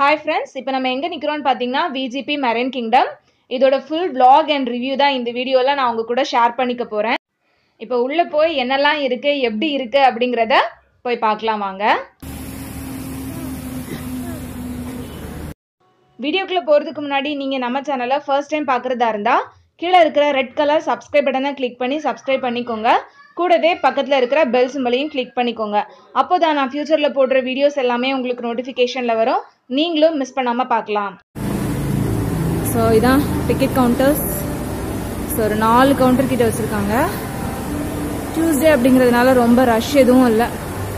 Hi friends இப்போ நம்ம எங்கே நிற்கிறோம்னு பார்த்தீங்கன்னா விஜிபி மெரைன் கிங்டம் இதோட ஃபுல் vlog அண்ட் ரிவ்யூ தான் இந்த வீடியோவில் நான் உங்க கூட ஷேர் பண்ணிக்க போகிறேன் இப்போ உள்ளே போய் என்னெல்லாம் இருக்குது எப்படி இருக்குது அப்படிங்கிறத போய் பார்க்கலாம் வாங்க வீடியோக்குள்ளே போகிறதுக்கு முன்னாடி நீங்கள் நம்ம சேனலை ஃபர்ஸ்ட் டைம் பார்க்குறதா இருந்தால் கீழே இருக்கிற ரெட் கலர் சப்ஸ்கிரைப் பட்டனை கிளிக் பண்ணி சப்ஸ்கிரைப் பண்ணிக்கோங்க கூடவே பக்கத்தில் இருக்கிற பெல் சிம்பளையும் கிளிக் பண்ணிக்கோங்க அப்போ தான் நான் ஃப்யூச்சரில் போடுற வீடியோஸ் எல்லாமே உங்களுக்கு நோட்டிஃபிகேஷனில் வரும் நீங்களும் மிஸ் பண்ணாமல் பார்க்கலாம் ஸோ இதான் டிக்கெட் கவுண்டர்ஸ் ஸோ ஒரு நாலு கவுண்டர் கிட்ட வச்சுருக்காங்க டியூஸ்டே அப்படிங்கிறதுனால ரொம்ப ரஷ் எதுவும் இல்லை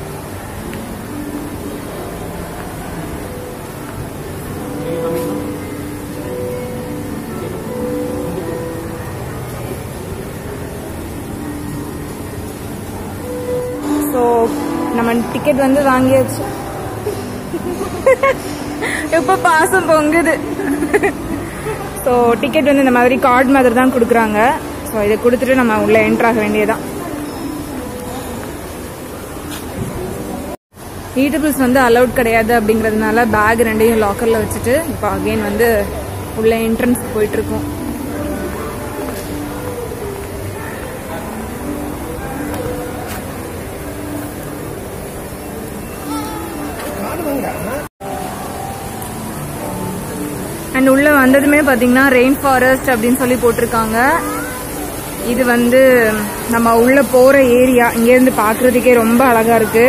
ஸோ நம்ம டிக்கெட் வந்து வாங்கியாச்சு இப்போ பாசம் பொங்குது ஸோ டிக்கெட் வந்து இந்த மாதிரி கார்டு மாதிரி தான் கொடுக்குறாங்க ஸோ இதை கொடுத்துட்டு நம்ம உள்ள என்ட்ரு ஆக வேண்டியதான் ஈட்டபிள்ஸ் வந்து அலௌட் கிடையாது அப்படிங்கிறதுனால பேக் ரெண்டையும் லாக்கரில் வச்சுட்டு இப்போ அகெயின் வந்து உள்ள என்ட்ரன்ஸ்க்கு போயிட்டு இருக்கோம் அண்ட் உள்ள வந்ததுமே பாத்தீங்கன்னா ரெயின் ஃபாரஸ்ட் அப்படின்னு சொல்லி போட்டிருக்காங்க இது வந்து நம்ம உள்ள போற ஏரியா இங்க இருந்து பாக்குறதுக்கே ரொம்ப அழகா இருக்கு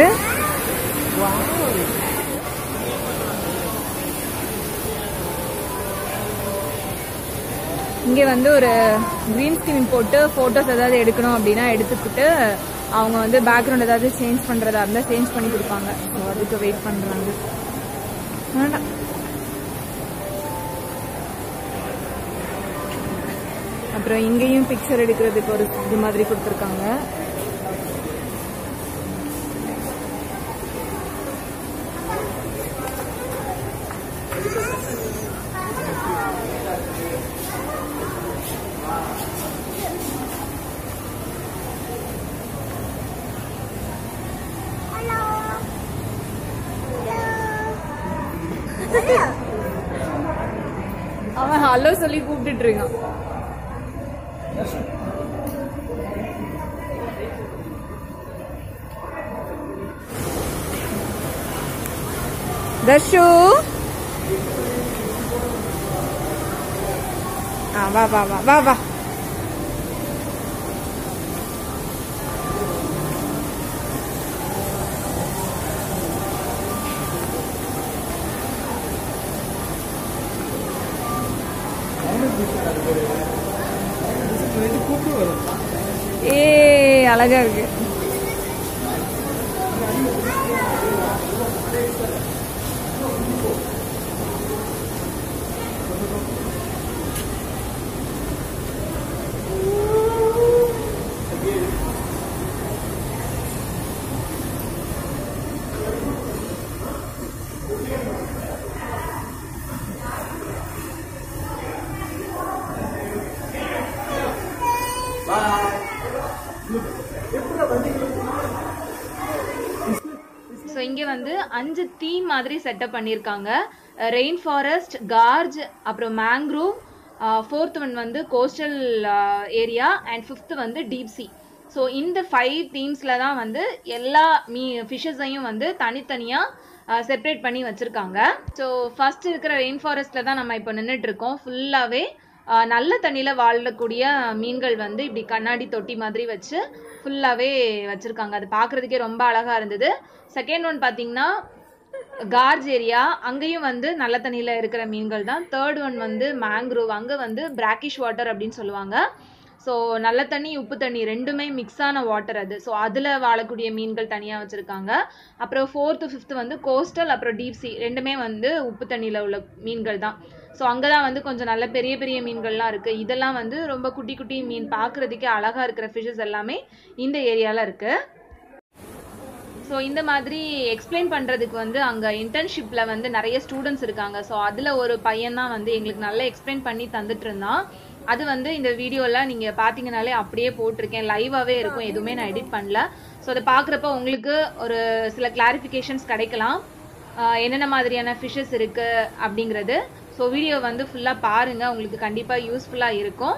இங்க வந்து ஒரு கிரீன் ஸ்கிரீன் போட்டு போட்டோஸ் ஏதாவது எடுக்கணும் அப்படின்னா எடுத்துக்கிட்டு அவங்க வந்து பேக்ரவுண்ட் ஏதாவது சேஞ்ச் பண்றதா இருந்தா சேஞ்ச் பண்ணி கொடுப்பாங்க ஸோ அதுக்கு வெயிட் பண்றாங்க வேண்டாம் அப்புறம் இங்கேயும் பிக்சர் எடுக்கிறதுக்கு ஒரு இது மாதிரி கொடுத்துருக்காங்க அவன் ஹலோ சொல்லி கூப்பிட்டுட்டு இருக்கான் தர்ஷு ஆ வா வா வா வா வா ஏ அழகா இருக்கு ஸோ இங்கே வந்து அஞ்சு தீம் மாதிரி செட்டப் பண்ணியிருக்காங்க ரெயின் ஃபாரஸ்ட் கார்ஜ் அப்புறம் மேங்க்ரூவ் ஃபோர்த் ஒன் வந்து கோஸ்டல் ஏரியா அண்ட் ஃபிஃப்த் வந்து டீப் சி ஸோ இந்த ஃபைவ் தீம்ஸில் தான் வந்து எல்லா மீ ஃபிஷஸையும் வந்து தனித்தனியாக செப்பரேட் பண்ணி வச்சுருக்காங்க ஸோ ஃபர்ஸ்ட் இருக்கிற ரெயின் ஃபாரஸ்ட்டில் தான் நம்ம இப்போ நின்றுட்டு இருக்கோம் ஃபுல்லாகவே நல்ல தண்ணியில் வாழக்கூடிய மீன்கள் வந்து இப்படி கண்ணாடி தொட்டி மாதிரி வச்சு ஃபுல்லாகவே வச்சுருக்காங்க அது பார்க்குறதுக்கே ரொம்ப அழகாக இருந்தது செகண்ட் ஒன் பார்த்தீங்கன்னா கார்ஜ் ஏரியா அங்கேயும் வந்து நல்ல தண்ணியில் இருக்கிற மீன்கள் தான் தேர்ட் ஒன் வந்து மேங்க்ரோவ் அங்கே வந்து பிராக்கிஷ் வாட்டர் அப்படின்னு சொல்லுவாங்க ஸோ நல்ல தண்ணி உப்பு தண்ணி ரெண்டுமே மிக்ஸ் ஆன வாட்டர் அது ஸோ அதில் வாழக்கூடிய மீன்கள் தனியாக வச்சுருக்காங்க அப்புறம் ஃபோர்த்து ஃபிஃப்த்து வந்து கோஸ்டல் அப்புறம் டீப் சி ரெண்டுமே வந்து உப்பு தண்ணியில் உள்ள மீன்கள் தான் ஸோ அங்கே தான் வந்து கொஞ்சம் நல்ல பெரிய பெரிய மீன்கள்லாம் இருக்குது இதெல்லாம் வந்து ரொம்ப குட்டி குட்டி மீன் பார்க்குறதுக்கே அழகாக இருக்கிற ஃபிஷஸ் எல்லாமே இந்த ஏரியாவில் இருக்குது ஸோ இந்த மாதிரி எக்ஸ்பிளைன் பண்ணுறதுக்கு வந்து அங்கே இன்டர்ன்ஷிப்பில் வந்து நிறைய ஸ்டூடெண்ட்ஸ் இருக்காங்க ஸோ அதில் ஒரு பையன் தான் வந்து எங்களுக்கு நல்லா எக்ஸ்பிளைன் பண்ணி தந்துட்டு இருந்தான் அது வந்து இந்த வீடியோவில் நீங்கள் பார்த்தீங்கனாலே அப்படியே போட்டிருக்கேன் லைவாகவே இருக்கும் எதுவுமே நான் எடிட் பண்ணல ஸோ அதை பார்க்குறப்ப உங்களுக்கு ஒரு சில கிளாரிஃபிகேஷன்ஸ் கிடைக்கலாம் ஆஹ் என்னென்ன மாதிரியான ஃபிஷ்ஷஸ் இருக்கு அப்படிங்கிறது ஸோ வீடியோ வந்து ஃபுல்லாக பாருங்க உங்களுக்கு கண்டிப்பாக யூஸ்ஃபுல்லாக இருக்கும்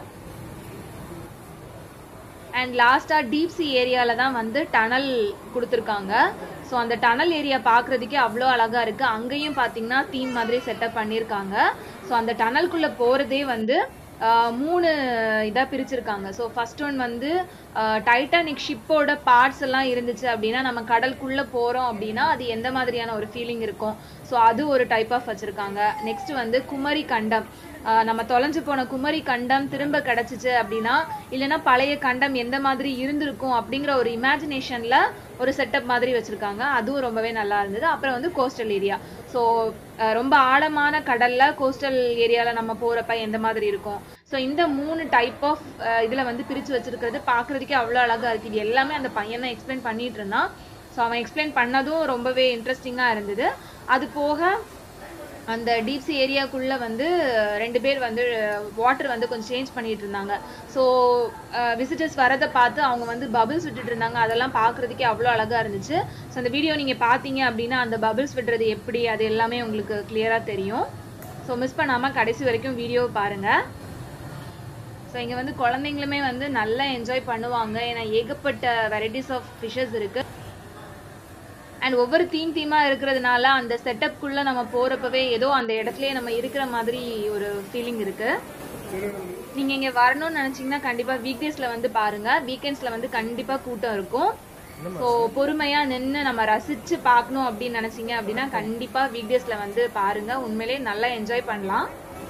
அண்ட் லாஸ்ட்டாக டீப் சி ஏரியாவில் தான் வந்து டனல் கொடுத்துருக்காங்க ஸோ அந்த டனல் ஏரியா பார்க்குறதுக்கே அவ்வளோ அழகாக இருக்குது அங்கேயும் பார்த்தீங்கன்னா தீம் மாதிரி செட்டப் பண்ணியிருக்காங்க ஸோ அந்த டனல்குள்ளே போகிறதே வந்து ஆஹ், மூணு இதாக பிரிச்சிருக்காங்க ஸோ ஃபர்ஸ்ட் ஒன் வந்து டைட்டானிக் ஷிப்போட பார்ட்ஸ் எல்லாம் இருந்துச்சு அப்படின்னா நம்ம கடலுக்குள்ளே போகிறோம் அப்படின்னா அது எந்த மாதிரியான ஒரு ஃபீலிங் இருக்கும் ஸோ அது ஒரு டைப் ஆஃப் வச்சுருக்காங்க நெக்ஸ்ட் வந்து குமரி கண்டம் ஆஹ் நம்ம தொலைஞ்சு போன குமரி கண்டம் திரும்ப கிடைச்சிச்சு அப்படின்னா இல்லைன்னா பழைய கண்டம் எந்த மாதிரி இருந்திருக்கும் அப்படிங்கிற ஒரு இமேஜினேஷன்ல ஒரு செட்டப் மாதிரி வச்சிருக்காங்க அதுவும் ரொம்பவே நல்லா இருந்தது அப்புறம் வந்து கோஸ்டல் ஏரியா ஸோ ரொம்ப ஆழமான கடல்ல கோஸ்டல் ஏரியால நம்ம போறப்ப எந்த மாதிரி இருக்கும் ஸோ இந்த மூணு டைப் ஆஃப் இதுல வந்து பிரிச்சு வச்சிருக்கிறது பார்க்கிறதுக்கே அவ்வளோ அழகா இருக்கு இது எல்லாமே அந்த பையன் தான் எக்ஸ்பிளைன் பண்ணிட்டு இருந்தான் ஸோ அவன் எக்ஸ்பிளைன் பண்ணதும் ரொம்பவே இன்ட்ரெஸ்டிங்கா இருந்தது அது போக அந்த டீப்ஸி ஏரியாக்குள்ள வந்து ரெண்டு பேர் வந்து வாட்டர் வந்து கொஞ்சம் சேஞ்ச் பண்ணிட்டு இருந்தாங்க ஸோ விசிட்டர்ஸ் வரதை பார்த்து அவங்க வந்து பபிள்ஸ் விட்டுட்டு இருந்தாங்க அதெல்லாம் பார்க்கறதுக்கே அவ்வளோ அழகா இருந்துச்சு ஸோ அந்த வீடியோ நீங்க பார்த்தீங்க அப்படின்னா அந்த பபிள்ஸ் விடுறது எப்படி அது எல்லாமே உங்களுக்கு கிளியரா தெரியும் ஸோ மிஸ் பண்ணாம கடைசி வரைக்கும் வீடியோ பாருங்க ஸோ இங்கே வந்து குழந்தைங்களுமே வந்து நல்லா என்ஜாய் பண்ணுவாங்க ஏன்னா ஏகப்பட்ட வெரைட்டிஸ் ஆஃப் ஃபிஷஸ் இருக்கு அண்ட் ஒவ்வொரு தீம் தீமா இருக்கிறதுனால அந்த செட்டப்குள்ள நம்ம போறப்பவே ஏதோ அந்த இடத்துலயே நம்ம இருக்கிற மாதிரி ஒரு ஃபீலிங் இருக்கு நீங்க இங்க வரணும்னு நினைச்சீங்கன்னா கண்டிப்பா வீக் டேஸ்ல வந்து பாருங்க வீக்கெண்ட்ஸ்ல வந்து கண்டிப்பா கூட்டம் இருக்கும் ஸோ பொறுமையா நின்று நம்ம ரசிச்சு பார்க்கணும் அப்படின்னு நினைச்சீங்க அப்படின்னா கண்டிப்பா வீக் டேஸ்ல வந்து பாருங்க உண்மையிலேயே நல்லா என்ஜாய் பண்ணலாம்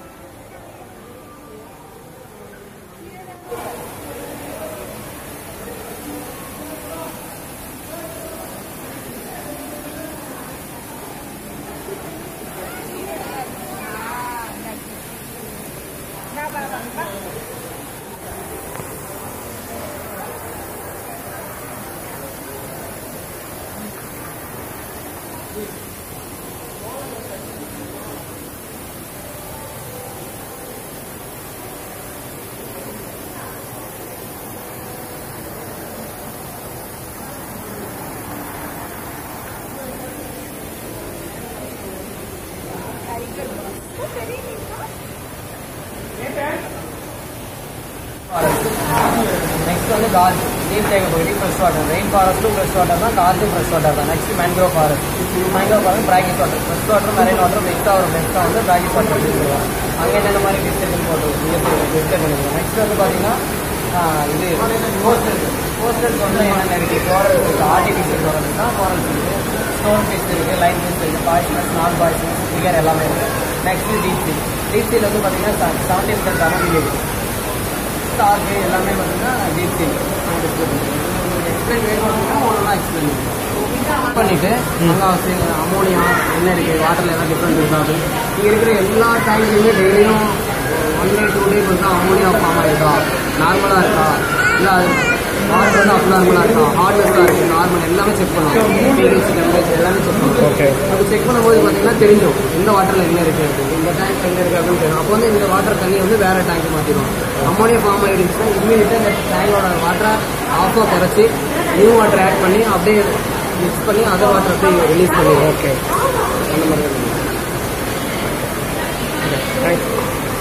நெக்ஸ்ட் வந்து கார்ஜ் நீர் தேங்க பகுதி ஃப்ரெஷ் வாட்டர் ரெயின் ஃபாரஸ்ட்டும் ஃப்ரெஷ் வாட்டர் தான் கார்ஜும் ஃப்ரெஷ் வாட்டர் தான் next mangrove forest mangrove forest brackish water fresh water marine water மிக்ஸாக வரும் நெக்ஸ்ட்டாக வந்து பிராகிஸ் வாட்டர் சொல்லுவோம் அங்கே என்னென்ன மாதிரி டிஸ்கஷன் போட்டு டிஸ்கஸ் பண்ணிக்கலாம் நெக்ஸ்ட் வந்து பார்த்தீங்கன்னா ஆஹ், இது கோஸ்டல் கோஸ்டல் வந்து என்னென்ன இருக்குது கோரல் இருக்குது ஆர்டிஃபிஷியல் கோரல் தான் கோரல்ஸ் இருக்குது ஸ்டோன் ஃபிஷ் இருக்குது லைன் ஃபிஷ் இருக்குது பாய்ஸ்னஸ் நான் பாய்ஸ்னஸ் ஃபிகர் எல்லாமே இருக்குது நெக்ஸ்ட் டீப் சீ டீப் சீல் வந்து பார்த்தீங்கன்னா செவன்டி பர்சன்ட் தமிழ் இருக்குது ஸ்டார்க்கு எல்லாமே பார்த்தீங்கன்னா டீப் சீல் எக்ஸ்பிளைன் வேணும் அப்படின்னா ஒன்றா எக்ஸ்பிளைன் பண்ணிட்டு அங்கே அமோனியா என்ன இருக்குது வாட்டரில் எதாவது டிஃப்ரெண்ட் இருக்காது இங்கே இருக்கிற எல்லா டேங்க்லையுமே டெய்லியும் ஒன் டே டூ டே வந்து அமோனியா ஃபார்ம் ஆகிருக்கா நார்மலாக இருக்கா இல்லை வாட்டர் வந்து அப் நார்மலாக இருக்கா ஹார்ட்னஸாக இருக்குது நார்மல் எல்லாமே செக் பண்ணுவோம் பிஹெச் டெம்பரேச்சர் எல்லாமே செக் பண்ணுவோம் ஓகே அது செக் பண்ணும்போது பார்த்தீங்கன்னா தெரிஞ்சிடும் இந்த வாட்டரில் என்ன இருக்குது அப்படின்னு இந்த டேங்க் எங்கே இருக்குது அப்படின்னு தெரியும் அப்போ வந்து இந்த வாட்டர் தண்ணி வந்து வேறு டேங்க் மாற்றிடும் அம்மோனியா ஃபார்ம் ஆகிடுச்சுன்னா இம்மீடியட்டாக இந்த டேங்கோட வாட்டரை ஆஃபாக குறைச்சி நியூ வாட்டர் ஆட் பண்ணி அப்படியே மிக்ஸ் பண்ணி அந்த வாட்டர் அப்படியே ரிலீஸ் பண்ணிடுவோம் ஓகே அந்த மாதிரி தேங்க்ஸ்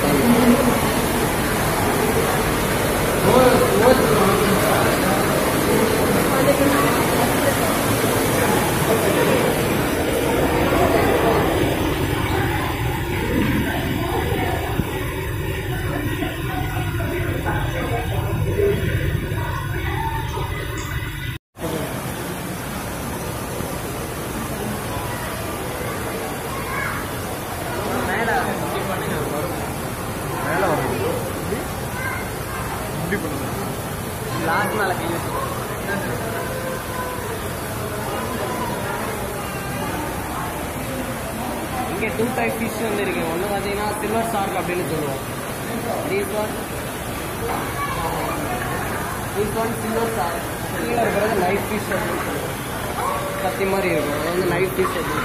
மேலே வரும் இப்படி பண்ணுங்க லாஸ்ட் மேலே கை வச்சு இங்கே டூ டைப் ஃபிஷ் வந்து இருக்கு ஒன்று பார்த்தீங்கன்னா சில்வர் ஸ்டார்க் அப்படின்னு சொல்லுவோம் this one this one silver shark கீழே இருக்கிறது நைட் ஃபிஷ் அப்படின்னு சொல்லுவோம் கத்தி மாதிரி இருக்கும் அது வந்து நைட் ஃபிஷ் அப்படின்னு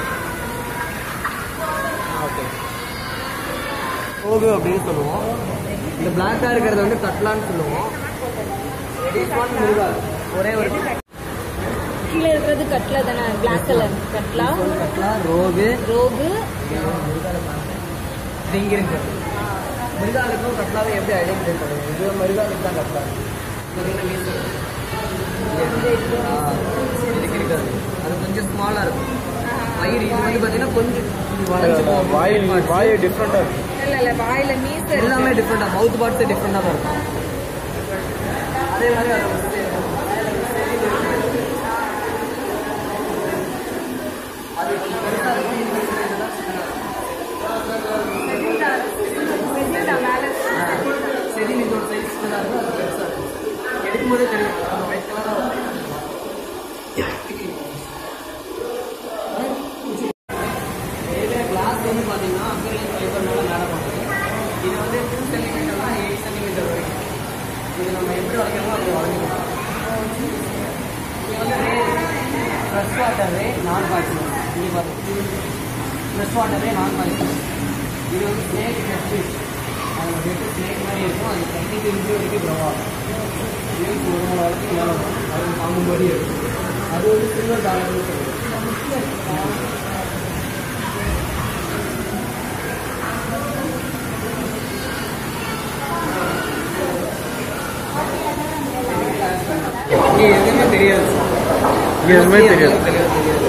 ஓகே ஓகு அப்படின்னு சொல்லுவோம் இந்த பிளாக்காக இருக்கிறது வந்து கட்லான்னு சொல்லுவோம் This one முருகா ஒரே ஒரு கீழே இருக்கிறது கட்லா தானே பிளாக் கலர் கட்லா கட்லா ரோகு ரோகு இது இங்க இருக்கு மிருகாலுக்கும் கட்லாவை எப்படி ஐடென்டிஃபை பண்ணுவோம் இது மிருகாலுக்கு தான் கட்லா இது என்ன மீன் ஆ, இதுக்கு இருக்காது அது கொஞ்சம் ஸ்மாலாக இருக்கும் வயிறு இது வந்து பார்த்தீங்கன்னா கொஞ்சம் வளைஞ்சு போகும். வாயில் வாய் டிஃப்ரெண்டாக இருக்கு இல்ல இல்ல வாயில மீச எல்லாமே டிஃப்ரெண்டாக மவுத் பார்ட்ஸ் டிஃப்ரெண்டாக தான் இருக்கும் அதே மாதிரி அது வந்து அது கொஞ்சம் பெருசா இருக்கும், இது கொஞ்சம் சின்னதா சின்னதா இருக்கும். செடி மீனோட சைஸ் சின்னதாக இருக்கும் அது பெருசாக இருக்கும் எடுக்கும்போதே தெரியும் அந்த ஒயிட் கலராக கிளாஸ் வந்து பார்த்தீங்கன்னா அக்ரிலிக் ஃபைபர்னால மேலே பண்ணுறது இது வந்து டூ சென்டிமீட்டர்னா எயிட் சென்டிமீட்டர் வரைக்கும் இது நம்ம எப்படி வளைக்கிறோமோ அப்படி வளைஞ்சிக்கலாம் இது வந்து ஃப்ரெஷ் வாட்டர் ரே நான் பாய்ச்சல் இங்கே பார்த்து ஃப்ரெஷ் வாட்டர் ரே நான் பாய்ச்சல் இது வந்து ஸ்னேக் ஃப்ரெஷ் ஃபிஷ் அதில் வெட்டு ஸ்னேக் மாதிரி இருக்கும் அது தண்ணி தெரிஞ்சு வரைக்கும் க்ரோ ஆகும் மீன்ஸ் ஒரு மூணு வாரத்துக்கு மேலே வரும் அது பாம்பு மாதிரி இருக்கும் அது வந்து சில்வர் டாலர்னு சொல்லுவோம் இங்க எதுவுமே தெரியாது இங்க எதுவுமே தெரியாது. தெரியாது தெரியாது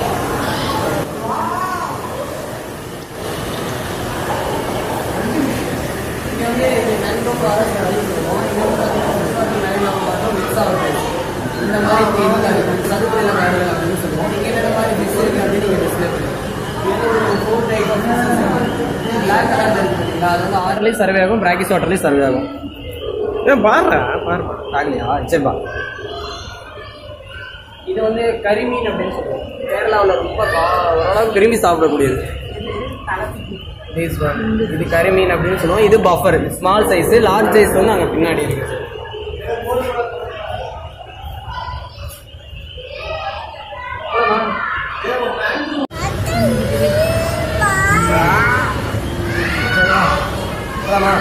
இங்க வந்து இது மேங்கோ ஃபாரஸ்ட் அப்படின்னு சொல்லுவோம் இங்க வந்து பார்த்தீங்கன்னா மேங்கோ ஃபாரஸ்ட் மிக்ஸ் ஆகும் இந்த மாதிரி தேடி இருக்கும் சதுப்புல மேங்கோ அப்படின்னு சொல்லுவோம் இங்க என்ன மாதிரி மிக்ஸ் இருக்கு அப்படின்னு நீங்க டிஸ்பிளே பண்ணுங்க இது ஒரு four type of black colour இருக்குங்களா அது வந்து ஆறுலேயும் சர்வே ஆகும் பிராக்கிஸ் வாட்டர்லேயும் சர்வே ஆகும் ஏன் பாருடா பாருப்பா ஆகலையா சரிப்பா இது வந்து கரிமீன் அப்படின்னு சொல்லுவோம் கேரளாவில் ரொம்ப கா- ஓரளவுக்கு விரும்பி சாப்பிடக்கூடியது This one. இது கரிமீன் அப்படின்னு சொல்லுவோம் இது puffer small size large size வந்து அங்கே பின்னாடி இருக்கு போலாமா?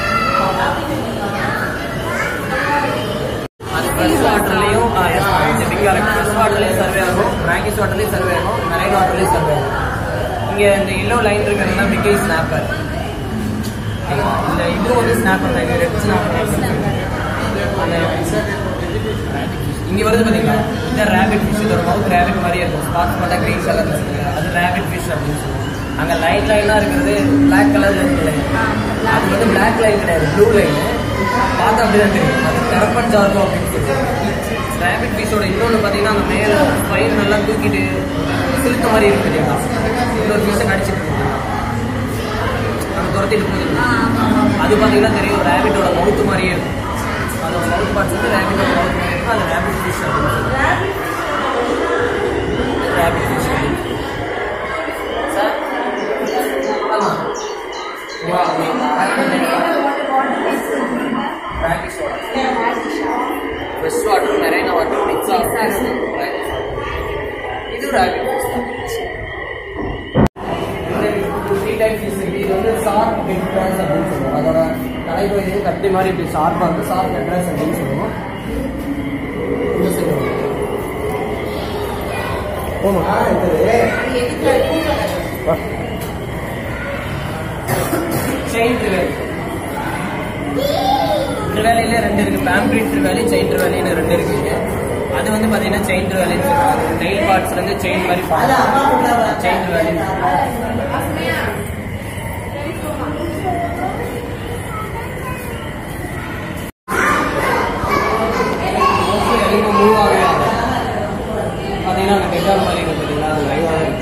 அது ஃப்ரெஷ் வாட்டர்லையும் ஃப்ரெஷ் வாட்டர்லையும் சர்வே ஆகும் பிராங்கிஸ் வாட்டர்லையும் சர்வே ஆகும் மெரைன் வாட்டர்லையும் சர்வே ஆகும் இங்கே இந்த எல்லோ லைன் இருக்கிறதுலாம் பிகை ஸ்னாப்பர் இந்த இது வந்து ஸ்னாப்பர் தான் ரெட் ஸ்னாப்பர் அந்த இங்கே வருது பார்த்தீங்களா இந்த ரேபிட் ஃபிஷ் இதோட மவுத் ரேபிட் மாதிரியே இருக்கும் ஸ்பாட்ஸ் பார்த்தா க்ரீன் கலர்ல இருக்கு அது ரேபிட் ஃபிஷ் அப்படின்னு சொல்லுவோம் அங்கே லைன் லைனாக இருக்கிறது பிளாக் கலர்ல இருக்கு லைன் அது வந்து பிளாக் லைன் கிடையாது ப்ளூ லைன் பார்த்தா அப்படிதான் தெரியும் அது கரப்பன் ஜார்கோ அப்படின்னு சொல்லுவோம் ரேபிட் ஃபிஷோட இன்னொன்று பார்த்தீங்கன்னா அந்த மேலே ஸ்பைன் நல்லா தூக்கிட்டு சிலுத்த மாதிரி இருக்கு தெரியுங்களா இன்னொரு ஃபிஷ்ஷை கடிச்சிட்டு இருக்கு நம்ம துரத்திட்டு போகுது அது பார்த்தீங்கன்னா தெரியும் ரேபிட்டோட மவுத்து மாதிரியே இருக்கும் அதோட மவுத் பார்ட்ஸ் வந்து ரேபிட்டோட மவுத் மாதிரி இருக்கும் அது ரேபிட் ஃபிஷ் அப்படின்னு சொல்லுவோம் ரேபிட் ஃபிஷ் சார் ஆமாம் பிராக்டிஸ் வாட்டர் ஃப்ரெஷ் வாட்டர் மெரைனா வாட்டர் மிக்ஸ் ஆகும் இது rabbit fish three type fish இருக்கு இது வந்து ஷார்ப் ஹெட்ராஸ் அப்படின்னு சொல்லுவோம் அதோட தலைப்பகுதி கத்தி மாதிரி இப்படி ஷார்ப்பாக இருக்கும் ஷார்ப் ஹெட்ராஸ் அப்படின்னு சொல்லுவோம் இது சொல்லுவோம் போமா செயின் ட்ரிவேல் ட்ரிவேலியில் ரெண்டு இருக்கு பேம்ப்ரி ட்ரிவேலி செயின் ட்ரிவேலின்னு ரெண்டு இருக்குங்க அது வந்து பார்த்தீங்கன்னா செயின் ட்ரிவேலின்னு சொல்லுவாங்க நெயில் பார்ட்ஸ்ல இருந்து செயின் மாதிரி செயின் ட்ரிவேலின்னு அதிகமாக மூவ் ஆகவே ஆகாது. பார்த்தீங்கன்னா அந்த டெட்டால் மாதிரி இருக்கு பார்த்தீங்களா அது லைவாக இருக்கு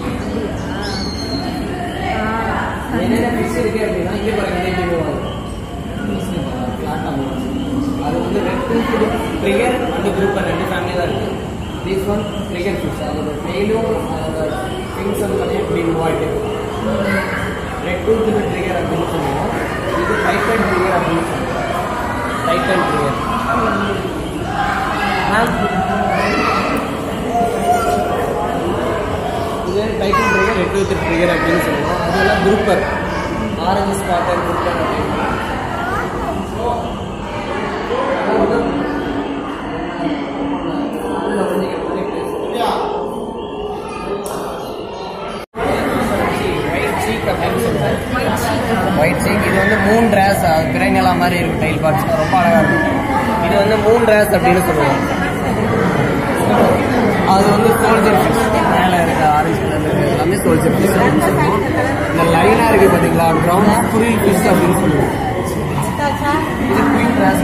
என்னென்ன ஃபிஷ் இருக்கு அப்படின்னா இங்கே பாருங்க இந்த மூவ் ஆகும் ஃப்ளாட்டாக மூவ் ஆகும் அது வந்து ரெட் ட்ரிகர் அந்த குரூப் ரெண்டு ஃபேமிலி தான் இருக்கு திஸ் ஒன் ட்ரிகர் ஃபிஷ் அதோட மெயிலும் அதோட திங்ஸ் வந்து பார்த்தீங்கன்னா இப்படி மூவ் ஆகிட்டு ரெட் டூத் ட்ரிகர் அப்படின்னு சொல்லுவோம் இது டைட்டன் ட்ரிகர் அப்படின்னு சொல்லுவோம் டைட்டன் ட்ரிகர் மேம் இது titan trigger red tooth trigger அப்படின்னு சொல்லுவோம் அதெல்லாம் குரூப்பர் ஆரஞ்சு ஸ்பாட்டர் குரூப்பர் அப்படின்னு உள்ள ஒளிஞ்சிக்கிறது பிறைநிலா மாதிரி இருக்கும் டைல் பார்ட்ஸ் ரொம்ப அழகாக இருக்கும் இது வந்து மூன் ரேஸ் அப்படின்னு சொல்லுவோம் அது வந்து சோல்ஜர் ஃபிஷ் மேலே இருக்க ஆரஞ்சு கலர்ல இருக்க எல்லாமே சோல்ஜர் ஃபிஷ் அப்படின்னு சொல்லுவோம் இந்த லைனாக இருக்குது பார்த்தீங்களா கிரவுண்ட் குரில் ஃபிஷ் அப்படின்னு சொல்லுவோம் இது குயின் ரேஸ்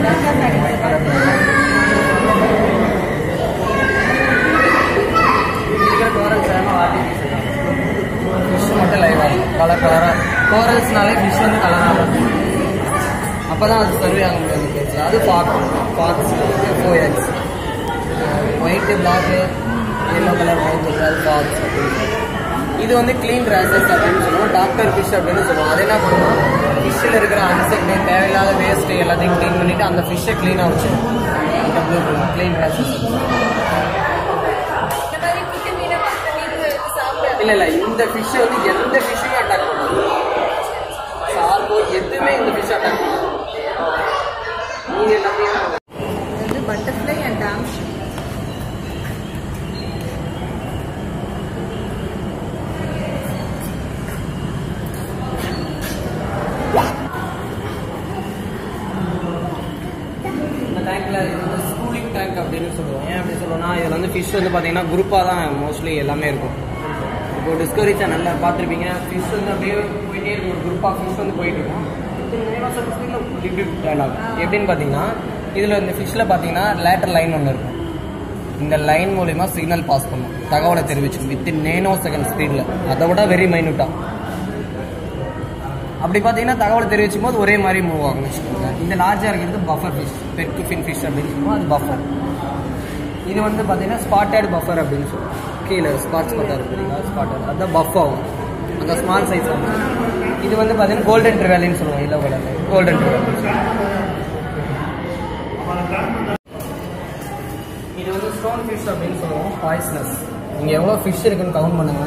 இருக்கிற கோரல்ஸ் எல்லாம் ஆர்டிஃபிஷியல் ஃபிஷ் மட்டும் லைவாக இருக்கும் கலர் கலராக கோரல்ஸ்னாலே ஃபிஷ் வந்து கலராக இருக்கும் அப்போ தான் அது சர்வே ஆக முடியாது பேச்சு அது பார்க்கும் ஃபாக்ஸ் ஃபோயக்ஸ் white black yellow colour white அது ஃபாக்ஸ் இது வந்து க்ளீன் ரேசஸ் அப்படின்னு சொல்லுவோம் டாக்டர் ஃபிஷ் அப்படின்னு சொல்லுவோம் அது என்ன பண்ணுவோம் ஃபிஷ்ஷில் இருக்கிற அன்செக்டு தேவையில்லாத வேஸ்ட்டு எல்லாத்தையும் க்ளீன் பண்ணிவிட்டு அந்த ஃபிஷ்ஷை க்ளீனாக வச்சிடும் இந்த ப்ளூ க்ளீன் ரேசஸ் இல்ல இல்ல இந்த ஃபிஷ் வந்து எந்த ஃபிஷ்ஷுமே அட்டாக் பண்ணும் சார்போ எதுவுமே இந்த ஃபிஷ் அட்டாக் பண்ணும் நீங்க எல்லாத்தையும் வந்து பட்டர்ஃப்ளை அண்ட் டாம் இந்த டேங்க்ல இது வந்து ஸ்கூலிங் டேங்க் அப்படின்னு சொல்லுவோம் ஏன் அப்படி சொல்லுவோம்னா இதுல வந்து ஃபிஷ் வந்து பாத்தீங்கன்னா குரூப்பாக தான் மோஸ்ட்லி எல்லாமே இருக்கும் இப்போ டிஸ்கவரி சேனல்ல பார்த்துருப்பீங்க ஃபிஷ் வந்து அப்படியே போயிட்டே இருக்கும் ஒரு குரூப் ஆஃப் ஃபிஷ் வந்து போயிட்டு இருக்கும் டயலாக் எப்படின்னு பார்த்தீங்கன்னா இதில் இந்த ஃபிஷ்ஷில் பார்த்தீங்கன்னா லேட்டர் லைன் ஒன்று இருக்கும் இந்த லைன் மூலிமா சிக்னல் பாஸ் பண்ணும் தகவலை தெரிவிச்சு வித்தின் நேனோ செகண்ட் ஸ்பீடில் அதை விட வெரி மைனூட்டாக அப்படி பார்த்தீங்கன்னா தகவலை தெரிவிச்சும் போது ஒரே மாதிரி மூவ் ஆகும் வச்சுக்கோங்க இந்த லார்ஜாக இருக்கிறது பஃபர் ஃபிஷ் பெட் ஃபின் ஃபிஷ் அப்படின்னு சொல்லுவோம் அது பஃபர் இது வந்து பார்த்தீங்கன்னா ஸ்பாட்டட் பஃபர் அப்படின்னு சொல்லுவோம் கீழே ஸ்பாட்ஸ் பார்த்தா இருக்குறீங்களா ஸ்பாட்டட் அதுதான் பஃப் ஆகும் அந்த ஸ்மால் சைஸ் வந்து இது வந்து பார்த்தீங்கன்னா கோல்டன் ட்ரிவேலின்னு சொல்லுவோம் இல்லை கலர் கோல்டன் ட்ரிவேல் இது வந்து ஸ்டோன் ஃபிஷ் அப்படின்னு சொல்லுவோம் பாய்ஸ்னஸ் நீங்கள் எவ்வளோ ஃபிஷ் இருக்குன்னு கவுண்ட் பண்ணுங்க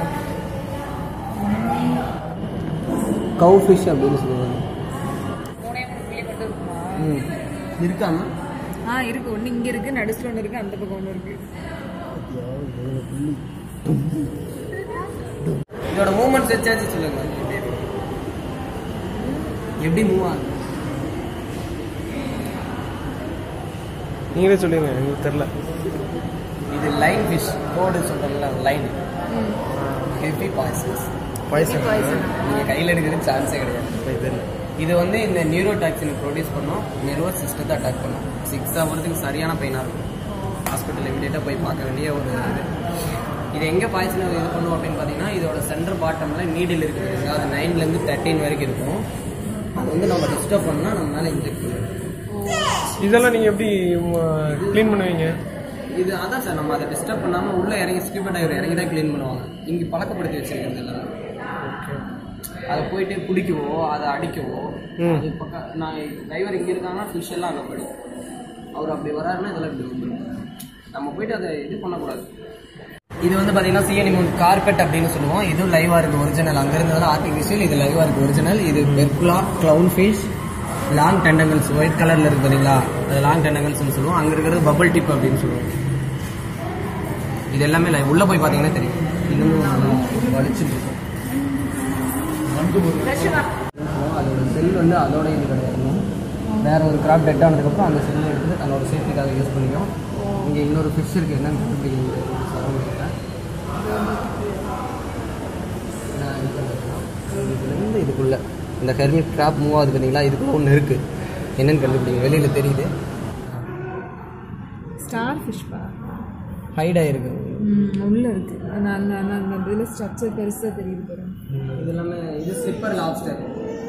கவு ஃபிஷ் அப்படின்னு சொல்லுவாங்க மூணே மூணு புள்ளி மட்டும் இருக்குமா ம் இருக்காம ஆ இருக்கு ஒன்று இங்கே இருக்கு நடுசுல ஒன்று இருக்கு அந்த பக்கம் ஒன்று இருக்கு இதோட மூமெண்ட்ஸ் வச்சாச்சு சொல்லுங்க எப்படி இருக்கு? எப்படி மூவ் ஆகுது நீங்களே சொல்லிடுங்க எனக்கு தெரில இது லைன் ஃபிஷ் கோடு சொல்கிறோம்ல லைன் ஹெவி பாய்சன்ஸ் பாய்சன் நீங்கள் கையில் எடுக்கிறது சான்ஸே கிடையாது தெரியல இது வந்து இந்த நியூரோ டாக்ஸின் ப்ரொடியூஸ் பண்ணும் நெர்வஸ் சிஸ்டத்தை அட்டாக் பண்ணும் சிக்ஸ் ஹவர்ஸுக்கு சரியான பெயினாக இருக்கும் ஹாஸ்பிட்டல் இமீடியட்டாக போய் பார்க்க வேண்டிய ஒரு இது இது எங்கே பாய்ச்சல் இது பண்ணும் அப்படின்னு பார்த்தீங்கன்னா இதோட சென்டர் பாட்டமில் நீடில் இருக்குது அது நைன்லேருந்து தேர்ட்டின் வரைக்கும் இருக்கும் அது வந்து நம்ம டிஸ்டர்ப் பண்ணால் நம்ம மேலே இன்ஜெக்ட் பண்ணுவோம் இதெல்லாம் நீங்கள் எப்படி க்ளீன் பண்ணுவீங்க இது அதான் சார் நம்ம அதை டிஸ்டர்ப் பண்ணாமல் உள்ளே இறங்கி ஸ்கூபா டைவர் இறங்கி தான் க்ளீன் பண்ணுவாங்க இங்கே பழக்கப்படுத்தி வச்சிருக்கிறது எல்லாமே அதை போயிட்டு பிடிக்கவோ அதை அடிக்கவோ ம். அது பக்கம் நான் டிரைவர் இங்கே இருக்காங்கன்னா ஃபிஷ் எல்லாம் அங்கே போயிடும் அவர் அப்படி வராருன்னா இதெல்லாம் இப்படி வந்துடும் நம்ம போயிட்டு அதை இது பண்ணக்கூடாது இது வந்து பார்த்தீங்கன்னா சிஎனிமூன் கார்பெட் அப்படின்னு சொல்லுவோம் இதுவும் லைவாக இருக்குது ஒரிஜினல் அங்கே இருந்தது ஆர்டிஃபிஷியல் இது லைவாக இருக்குது ஒரிஜினல் இது percula clown fish long tentacles white கலரில் இருக்கு பார்த்தீங்களா அது லாங் டெண்டங்கல்ஸ்னு சொல்லுவோம் அங்கே இருக்கிறது பபிள் டிப் அப்படின்னு சொல்லுவோம் இது எல்லாமே லைவ் உள்ளே போய் பார்த்தீங்கன்னா தெரியும் இன்னமும் வலிச்சுட்டு இருக்கும் அதோட செல் வந்து அதோட இது கிடையாது வேற ஒரு கிராப் டெட் ஆனதுக்கப்புறம் அந்த செல்லை எடுத்து தன்னோட சேஃப்டிக்காக யூஸ் பண்ணிக்கும் இங்கே இன்னொரு ஃபிஷ் இருக்குது என்னன்னு கண்டுபிடிக்க சொல்ல முடியல நான் இது பண்ணிருக்கேன். இதுலேருந்து இதுக்குள்ள இந்த ஹெர்மிட் கிராப் மூவ் ஆகுது பார்த்தீங்களா இதுக்குள்ள ஒன்று இருக்குது என்னன்னு கண்டுபிடிங்க வெளியில் தெரியுது ஸ்டார் ஃபிஷ் பா ஹைட் ஆகிருக்கு ம் உள்ள இருக்கு அந்த அந்த அந்த அந்த இதில் ஸ்ட்ரக்சர் பெருசாக தெரியுது பாருங்க இது எல்லாமே இது ஸ்லிப்பர் லாப்ஸ்டர்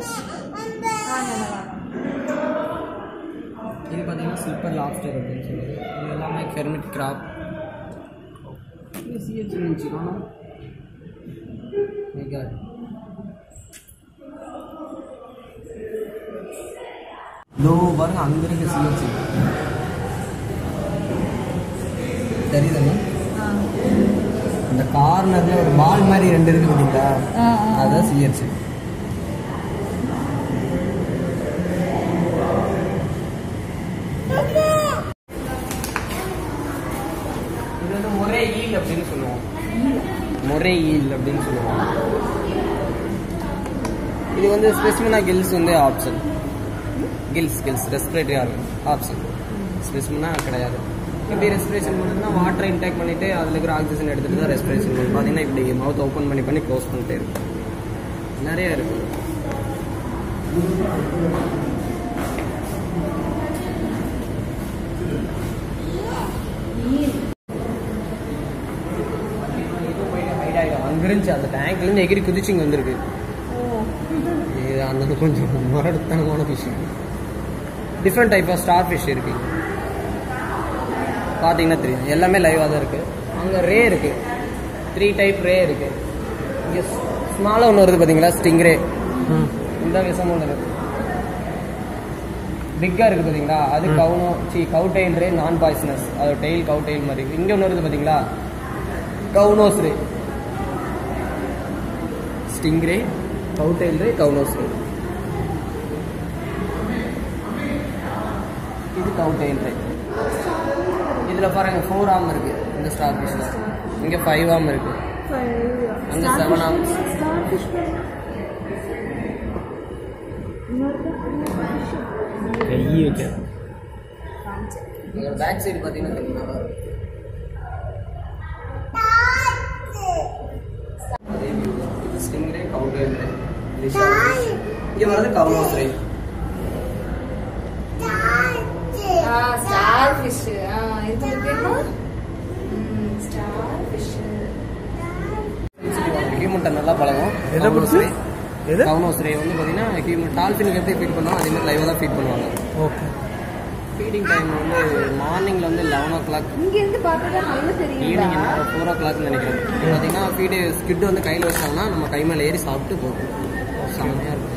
இது பார்த்தீங்கன்னா ஸ்லிப்பர் லாப்ஸ்டர் அப்படின்னு சொல்லுது இது எல்லாமே கெர்மிட் கிராப் இது சிஹெச் இருந்துச்சு காணும் இதோ பாருங்க அங்க இருக்கு சிஹெச் தெரியுதுங்க இந்த கார்னர்ல ஒரு பால் மாதிரி ரெண்டு இருக்கு பார்த்தீங்களா ஆ ஆ அதான் சிஹெச் இது வந்து முறை ஈல் அப்படின்னு சொல்லுவோம் முறை ஈல் அப்படின்னு சொல்லுவோம் இது வந்து ஸ்பெசிமினா கில்ஸ் வந்து option gills gills respiratory organ option ஸ்பெசிஃபிக்னா கிடையாது இப்படி ரெஸ்பிரேஷன் பண்ணணும்னா வாட்டர் இன்டேக் பண்ணிட்டு அதில் இருக்கிற ஆக்சிஜன் எடுத்துட்டு தான் ரெஸ்பிரேஷன் பண்ணணும் பார்த்தீங்கன்னா இப்படி மவுத் ஓப்பன் பண்ணி பண்ணி க்ளோஸ் பண்ணிட்டே இருக்கு நிறைய இருக்கு அங்க இருந்துச்சு அந்த டேங்க்ல இருந்து எகிரி குதிச்சு இங்க வந்திருக்கு இது அந்த கொஞ்சம் மரடுத்தனமான fish different type of star fish இருக்கு இங்க. பார்த்தீங்கன்னா தெரியும் எல்லாமே லைவாக தான் இருக்கு அங்கே ரே இருக்கு த்ரீ டைப் ரே இருக்கு இங்கே ஸ்மாலாக ஒன்று வருது பார்த்தீங்களா ஸ்டிங் ரே இந்த விஷமும் ஒன்று இருக்கு பிக்காக இருக்குது பார்த்தீங்களா அது கவுனோ சி கவு டெயில் ரே நான் பாய்சனஸ் அது டெயில் கவு டெயில் மாதிரி இங்கே ஒன்று வருது பார்த்தீங்களா கவுனோஸ் ரே ஸ்டிங் ரே கவு டெயில் ரே கவுனோஸ் ரே இது கவு டெயில் ரே இதில் பாருங்க ஃபோர் ஆம் இருக்கு இந்த ஸ்டார் ஃபிஷ்ல இங்கே ஃபைவ் ஆம் இருக்கு அங்கே செவன் ஆம் கை வைக்க இதோட பேக் சைடு பார்த்தீங்கன்னா தெரியும் அதே view தான். இது ஸ்டிங் ரே கவு டெயில் ரே இது shark fish. இங்கே வரது கவுனோஸ் ரே ஸ்டார் ஃபிஷ் இது பேருமா ஸ்டார் ஃபிஷ் ஹியூமன் நல்லா பழகும் எதை பொறுத்து எது கவுனோஸ் ரே வந்து பார்த்தீங்கன்னா ஹியூமன் டால்ஃபினுக்கு எப்படி ஃபீட் பண்ணுவோம் அதே மாதிரி லைவாக தான் ஃபீட் பண்ணுவாங்க ஓகே ஃபீடிங் டைம் வந்து மார்னிங்கில் வந்து லெவன் ஓ கிளாக் இங்க இருந்து பார்த்தா நல்லா தெரியும் ஈவினிங் ஃபோர் ஓ கிளாக்னு நினைக்கிறேன் பார்த்தீங்கன்னா ஃபீடு ஸ்கிட் வந்து கையில் வச்சிட்டாங்கன்னா நம்ம கை மேலே ஏறி சாப்பிட்டு போகும் செம்மையாக இருக்கும்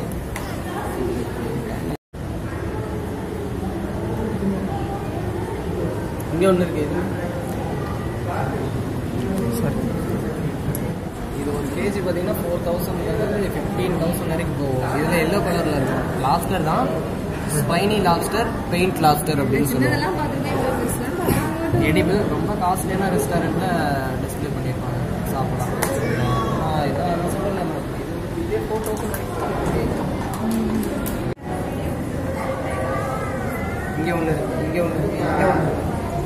இங்கே ஒன்று இருக்கு இது சரி இது ஒரு கேஜி பார்த்தீங்கன்னா ஃபோர் தௌசண்ட்லேருந்து ஃபிஃப்டீன் தௌசண்ட் வரைக்கும் போகும் இதில் எல்லோ கலரில் இருக்கும் லாப்ஸ்டர் தான் ஸ்பைனி லாப்ஸ்டர் பெயிண்ட் லாப்ஸ்டர் அப்படின்னு சொல்லுவாங்க இதெல்லாம் பார்த்துருக்கேன் எடிபிள் ரொம்ப காஸ்ட்லியான ரெஸ்டாரண்ட்டில் டிஸ்ப்ளே பண்ணியிருப்பாங்க சாப்பிடலாம் ஆ, இதான் என்ன சொல்றது, நம்ம இது- இதே ஃபோர் தௌசண்ட் இங்கே ஒன்று இருக்கு இங்கே ஒன்று இருக்கு இங்கே ஒன்று இருக்கு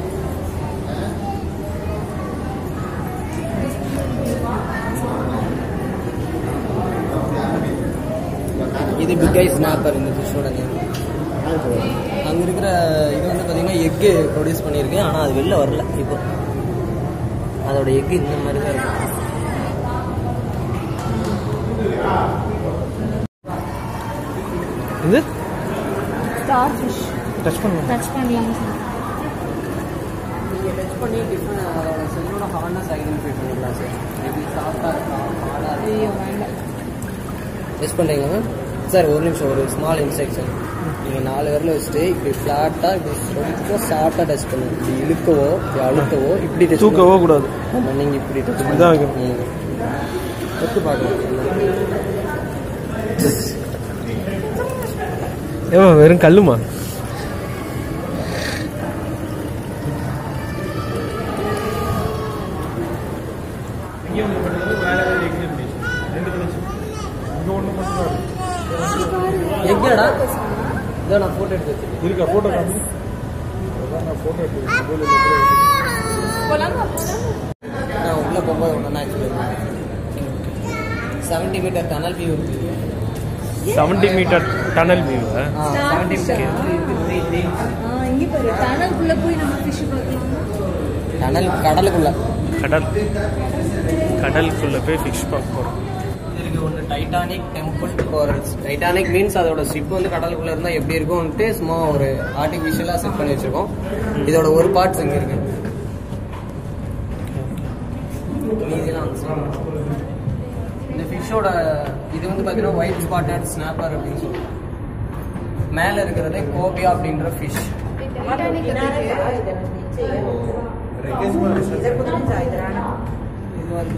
இது பிக் ஐ ஸ்னாப்பர் இந்த ஃபிஷ்ஷோட நேம் அங்கே இருக்கிற இது வந்து பார்த்தீங்கன்னா எக்கு ப்ரொடியூஸ் பண்ணியிருக்கு ஆனால் அது வெளில வரல இப்போ அதோட எக்கு இந்த மாதிரி தான் இருக்கு இது ஸ்டார் ஃபிஷ் டச் பண்ணுங்க டச் பண்ணலாம் நீங்கள் டச் பண்ணி டிஃப்ரெண்ட் அதோட செல்லோட ஹார்னஸ் ஐடென்டிஃபை பண்ணிக்கலாம் சார் எப்படி சாஃப்டாக இருக்கா ஹார்டாக ஐயோ வேண்டாம் டெஸ்ட் பண்ணுறீங்களா சார் ஒரு நிமிஷம் ஒரு ஸ்மால் இன்ஸ்ட்ரக்ஷன் நீங்கள் நாலு விரல வச்சுட்டு இப்படி ஃப்ளாட்டாக இப்படி ரொம்ப சாஃப்டாக டச் பண்ணுங்க இப்படி இழுக்கவோ இப்படி அழுத்தவோ இப்படி டச் தூக்கவோ கூடாது ஆமாம் நீங்கள் இப்படி டச் இப்படிதான் வைக்கணும். ம் தொட்டு பார்க்கலாம் ஏமா வெறும் கல்லுமா எங்கடா இதோ நான் ஃபோட்டோ எடுத்து வச்சிருக்கேன் இருக்கா போட்டோ காமி நான் போட்டோ எடுத்து போலாமா நான் உள்ளே போகும்போது ஒன்று actually seventy metre tunnel view இருக்குது seventy metre tunnel view seventy metre இங்கே பாரு டனல்குள்ள போய் நம்ம ஃபிஷ் பார்க்கலாமா டனல் கடலுக்குள்ள கடல் கடலுக்குள்ள போய் ஃபிஷ் பார்க்க போகிறோம் இருக்கு ஒன்று Titanic temple corals Titanic means அதோட ஷிப் வந்து கடலுக்குள்ள இருந்தால் எப்படி இருக்கும்ன்ட்டு சும்மா ஒரு ஆர்டிஃபிஷியலாக செட் பண்ணி வச்சிருக்கோம் இதோட ஒரு பார்ட்ஸ் இங்கே இருக்கு மீதியெல்லாம் அந்த side. இந்த ஃபிஷ்ஷோட இது வந்து பார்த்தீங்கன்னா ஒயிட் ஸ்பாட்டட் ஸ்னாப்பர் அப்படின்னு சொல்லுவோம் மேலே இருக்கிறது கோபியா அப்படின்ற ஃபிஷ் இது வந்து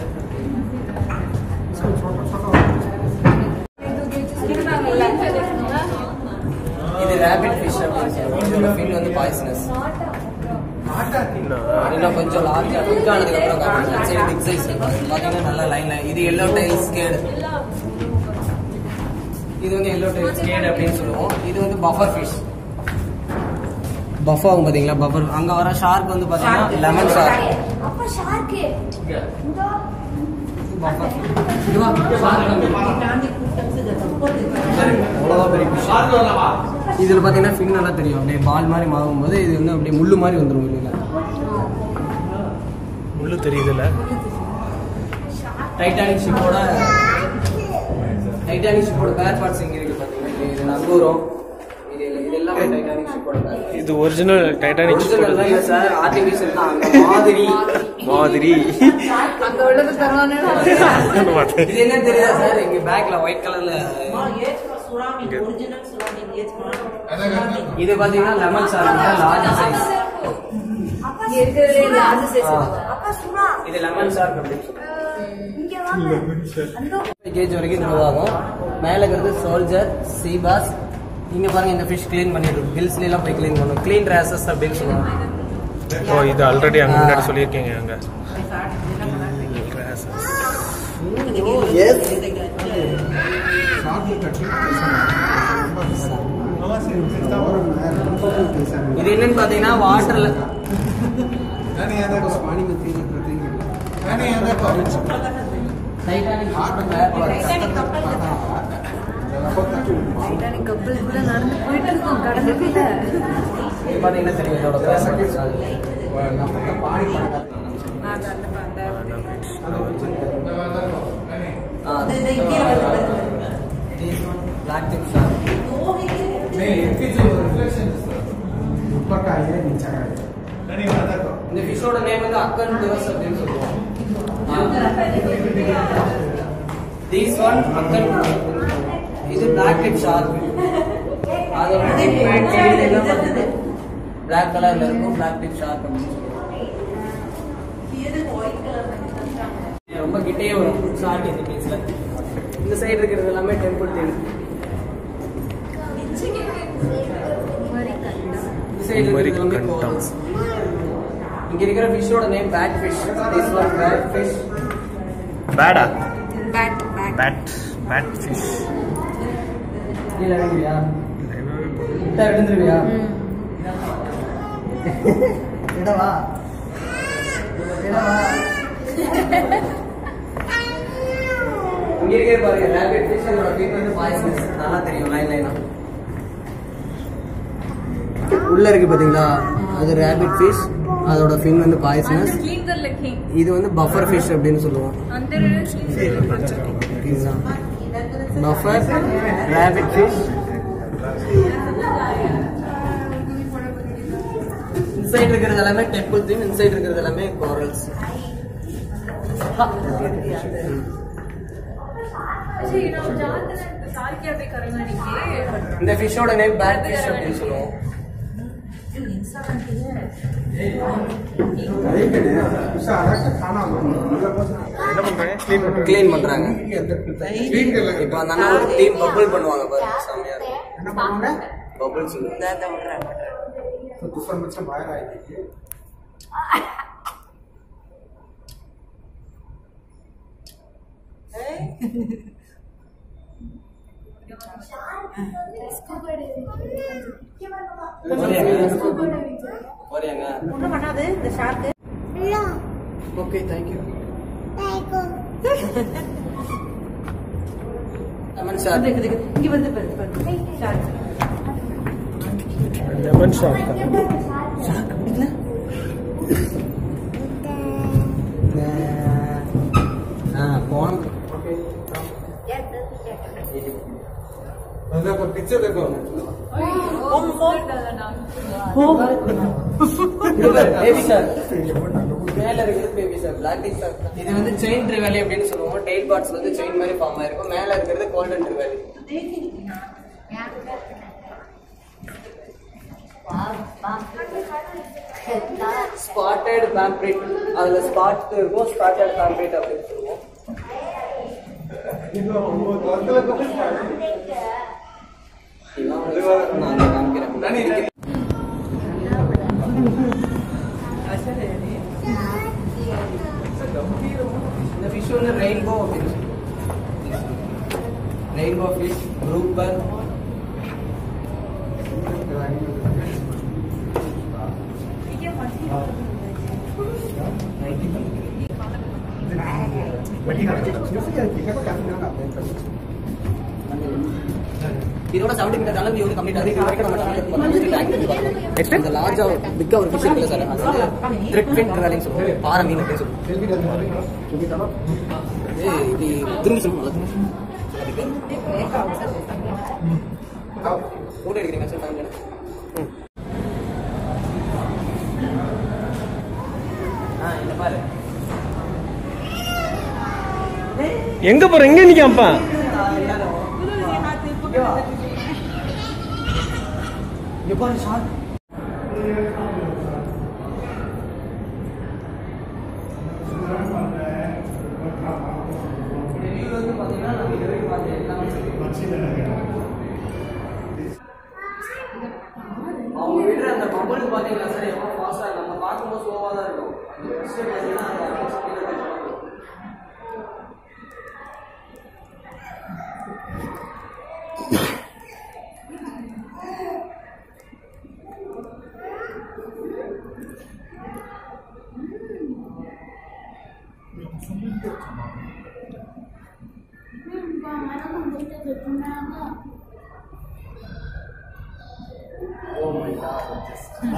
இது ரேபிட் ஃபிஷ் அப்படின்னு சொல்லுவோம் இதோட ஃபின் வந்து பாய்சனஸ் இன்னும் கொஞ்சம் லார்ஜா குக் ஆனதுக்கு அப்புறம் காமிக்கலாம் சரி பிக் சைஸ் பாத்தீங்கன்னா நல்லா லைன் இது எல்லோ டைல் ஸ்கேடு இது வந்து எல்லோ டைப் ஸ்கேட் அப்படின்னு சொல்லுவோம் இது வந்து பஃபர் ஃபிஷ் பஃப் ஆகும் பாத்தீங்களா பஃபர் அங்க வர ஷார்க் வந்து பாத்தீங்கன்னா லெமன் ஷார்க் அப்பா ஷார்க்கு பஃபர் இதுவா அவ்வளோதான் பெரிய fish. இதுல பாத்தீங்கன்னா ஃபின் நல்லா தெரியும் அப்படியே பால் மாதிரி மாறும் போது இது வந்து அப்படியே முள்ளு மாதிரி வந்துரும் வெளியில முள்ளு தெரியுதுல்ல டைட்டானிக் ஷிப்போட டைட்டானிக் ஷிப்போட பேர் பார்ட்ஸ் இங்க இருக்கு பாத்தீங்கன்னா இது- இது நங்கூரம் இது இது எல்லாமே டைட்டானிக் ஷிப்போட பேர் இது ஒரிஜினல் டைட்டானிக் ஒரிஜினல் தான் இல்ல சார் ஆர்டிஃபிஷியல் தான் அந்த மாதிரி மாதிரி அங்க உள்ளது தருவானு இது என்ன தெரியுதா சார் இங்க பேக்ல ஒயிட் கலர்ல இது பாத்தீங்கன்னா லெமன் சார் லார்ஜ் சைஸ் இங்க இருக்கிறதுலே லார்ஜ் சைஸ் அப்பா சுறா இது லெமன் ஷார்க் அப்படின்னு சொல்லுவாங்க இங்க வாங்க கேஜ் வரைக்கும் இதுவாகும் மேலே இருக்கிறது சோல்ஜர் சீபாஸ் இங்க பாருங்க இந்த ஃபிஷ் க்ளீன் பண்ணிட்டு கில்ஸ்ல எல்லாம் போய் க்ளீன் பண்ணும் க்ளீன் ரேசஸ் அப்படின்னு சொல்லுவாங்க ஓ இது ஆல்ரெடி அங்க முன்னாடி சொல்லியிருக்கீங்க அங்க எஸ் இது என்னன்னு பாத்தீங்கன்னா வாட்டர்ல டைட்டானிக் கப்பல் கூட நடந்து போயிட்டு இருக்கோம் கடலுக்குள்ள இது பாத்தீங்கன்னா தெரியும் இதோட presence. Ah, This one, black tip shark. இந்த ஃபிஷோட நேம் வந்து அக்கன் திவஸ் அப்படின்னு சொல்லுவோம் தீஸ் ஒன் அக்கன் இது பிளாக் டிப் ஷார்க் அதோட பிளாக் கலர்ல இருக்கும் பிளாக் டிப் ஷார்க் அப்படின்னு சொல்லுவோம் ரொம்ப கிட்டே வரும் ஷார்க் இந்த பீஸ்ல இந்த சைடு இருக்கிறது எல்லாமே டெம்பிள் தீம் இந்த சைடு இருக்கிறது எல்லாமே மரிக்கண்டம். corals. இங்க இருக்கிற ஃபிஷ்ஷோட name bat fish this one bat fish பேடா bat bat bat bat fish கீழே இறங்குறியா விட்டா விழுந்துருவியா இடவா இடவா இங்க இருக்கே பாருங்க ரேபிட் ஃபிஷ் அதோட ஃபீட் வந்து பாய்சனஸ் நல்லா தெரியும் லைன் லைனா உள்ள இருக்கு பாத்தீங்களா அது ரேபிட் ஃபிஷ் அதோட ஃபின் வந்து பாய்சனஸ் இது வந்து பஃபர் ஃபிஷ் அப்படின்னு சொல்லுவோம் பஃபர் ரேபிட் ஃபிஷ் இன்சைட் இருக்கிறது எல்லாமே டெம்பிள் தீம் இன்சைட் இருக்கிறது எல்லாமே கோரல்ஸ் இந்த ஃபிஷ்ஷோட நேம் பேட் ஃபிஷ் அப்படின்னு சொல்லுவோம் என்ன பண்றாங்க க்ளீன் பண்றாங்க க்ளீன் பண்றாங்க இப்போ அந்த அண்ணா ஒரு டீம் பபிள் பண்ணுவாங்க பாருங்க செமையா இருக்கும் பபிள் சொல்லுவாங்க வரையாங்க ஒண்ணும் பண்ணாது இந்த shark okay thank you lemon shark இங்க வந்து பாரு பாரு ஷார்க் லெமன் ஷாப் ஆ போன பேபி சார் மேல இருக்கிறது baby shark black tip shark இது வந்து செயின் ட்ரிவேலி அப்படின்னு சொல்லுவோம் டெயில் பார்ட்ஸ் வந்து செயின் மாதிரி ஃபார்ம் ஆயிருக்கும் மேல இருக்கிறது கோல்டன் ட்ரிவேலி ஸ்பாட்டட் பேம்ப்ரேட் அதுல ஸ்பாட் இருக்கும் ஸ்பாட்டட் பேம்ப்ரேட் அப்படின்னு சொல்லுவோம் இதெல்லாம் வந்து நான் காமிக்கிறேன் இந்த ஃபிஷ் வந்து ரெயின்போ அப்படின்னு ரெயின்போ ஃபிஷ் குரூப் இதோட செவன்டி மீட்டர் அளவு வந்து கம்ப்ளீட் ஆகுது இது வரைக்கும் நம்ம நெக்ஸ்ட் இந்த லார்ஜா பிக்கா ஒரு ஃபிஷ் இருக்குல்ல சார் அது வந்து த்ரெட் ஃபின் ட்ராலிங் சொல்லுவோம் பாறை மீன் அப்படின்னு சொல்லுவோம் இது இப்படி திரும்பி சொல்லுவோம் ஃபோட்டோ எடுக்கிறீங்க சார் ஃபைவ் ஆ இந்த பாரு எங்க போற எங்க நிக்காப்பா இங்க பாரு ஷார்க் அவங்க விடுற அந்த பபுள் பாத்தீங்களா சார் எவ்வளவு ஃபாஸ்டா நம்ம பார்க்கும்போது ஸ்லோவா தான் இருக்கும் அந்த fish பாத்தீங்கன்னா அந்த அளவுக்கு speed ஆ தான் இருக்கும். Oh my god.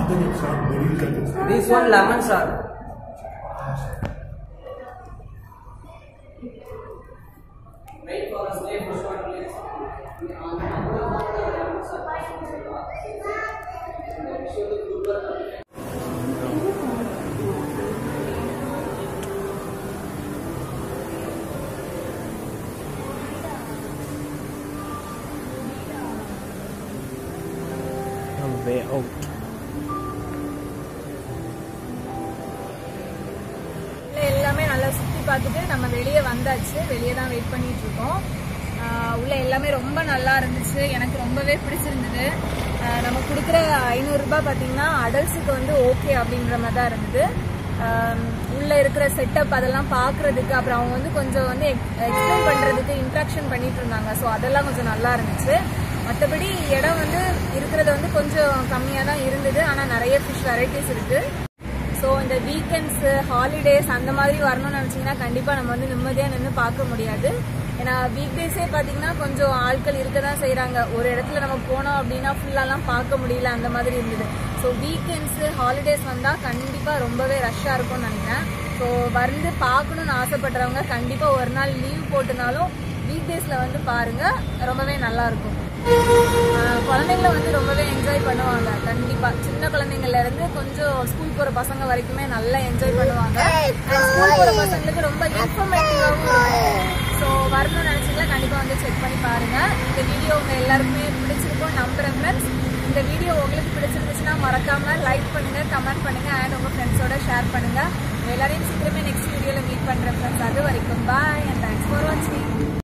This one lemon sir. Wait for us, wait for short please. Way out உள்ள எல்லாமே நல்லா சுத்தி பார்த்துட்டு நம்ம வெளியே வந்தாச்சு வெளியே தான் வெயிட் பண்ணிட்டு இருக்கோம் ஆஹ் உள்ள எல்லாமே ரொம்ப நல்லா இருந்துச்சு எனக்கு ரொம்பவே பிடிச்சிருந்தது ஆஹ் நம்ம கொடுக்குற ஐநூறு ரூபாய் பார்த்தீங்கன்னா அடல்ட்ஸுக்கு வந்து ஓகே அப்படின்ற மாதிரி தான் இருந்தது ஆஹ் உள்ள இருக்கிற செட்டப் அதெல்லாம் பார்க்கறதுக்கு அப்புறம் அவங்க வந்து கொஞ்சம் வந்து எக்ஸ்பிளைன் பண்றதுக்கு இன்ட்ராக்ஷன் பண்ணிட்டு இருந்தாங்க ஸோ அதெல்லாம் கொஞ்சம் நல்லா இருந்துச்சு மற்றபடி இடம் வந்து இருக்கிறது வந்து கொஞ்சம் கம்மியாக தான் இருந்தது ஆனால் நிறைய ஃபிஷ் வெரைட்டிஸ் இருக்கு ஸோ இந்த வீக்கெண்ட்ஸ் ஹாலிடேஸ் அந்த மாதிரி வரணும்னு நினச்சிங்கன்னா கண்டிப்பாக நம்ம வந்து நிம்மதியாக நின்று பார்க்க முடியாது ஏன்னா வீக் டேஸே பார்த்தீங்கன்னா கொஞ்சம் ஆட்கள் இருக்க தான் செய்கிறாங்க ஒரு இடத்துல நம்ம போனோம் அப்படின்னா ஃபுல்லாலாம் பார்க்க முடியல அந்த மாதிரி இருந்தது ஸோ வீக்கெண்ட்ஸு ஹாலிடேஸ் வந்தால் கண்டிப்பாக ரொம்பவே ரஷ்ஷாக இருக்கும்னு நினைக்கிறேன் ஸோ வந்து பார்க்கணும்னு ஆசைப்படுறவங்க கண்டிப்பாக ஒரு நாள் லீவ் போட்டுனாலும் வீக் டேஸில் வந்து பாருங்கள் ரொம்பவே நல்லா இருக்கும் ஆஹ் குழந்தைங்கள வந்து ரொம்பவே என்ஜாய் பண்ணுவாங்க கண்டிப்பா சின்ன குழந்தைங்கள்ல இருந்து கொஞ்சம் ஸ்கூல் போற பசங்க வரைக்குமே நல்லா என்ஜாய் பண்ணுவாங்க ஸ்கூல் போற பசங்களுக்கு ரொம்ப இன்ஃபர்மேட்டிவாகவும் இருக்கும் ஸோ வரணும்னு நினைச்சீங்களா கண்டிப்பா வந்து செக் பண்ணி பாருங்க இந்த வீடியோ உங்க எல்லாருக்குமே பிடிச்சிருக்கும் நம்புறேன் ஃப்ரெண்ட்ஸ் இந்த வீடியோ உங்களுக்கு பிடிச்சிருந்துச்சுன்னா மறக்காம லைக் பண்ணுங்க கமெண்ட் பண்ணுங்க அண்ட் உங்க ஃப்ரெண்ட்ஸோட ஷேர் பண்ணுங்க உங்க எல்லாரையும் சீக்கிரமே நெக்ஸ்ட் வீடியோல மீட் பண்றேன் ஃப்ரெண்ட்ஸ் அது வரைக்கும் பாய் அண்ட் தேங்க்ஸ் ஃபார் வாட்சிங்